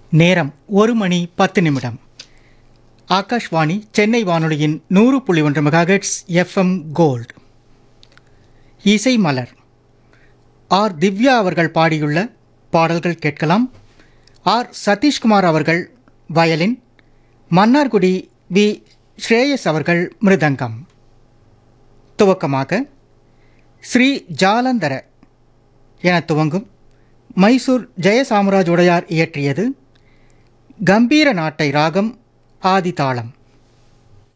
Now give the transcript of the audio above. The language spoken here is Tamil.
நேரம் ஒரு மணி பத்து நிமிடம் ஆகாஷ்வாணி சென்னை வானொலியின் நூறு புள்ளி ஒன்று மெகாஹெட்ஸ் எஃப்எம் கோல்ட் இசை மலர் ஆர் திவ்யா அவர்கள் பாடியுள்ள பாடல்கள் கேட்கலாம் ஆர் சதீஷ்குமார் அவர்கள் வயலின் மன்னார்குடி வி ஸ்ரேயஸ் அவர்கள் மிருதங்கம் துவக்கமாக ஸ்ரீ ஜாலந்தர என துவங்கும் மைசூர் ஜெயசாமராஜ் உடையார் இயற்றியது கம்பீர நாட்டை ராகம் ஆதிதாளம்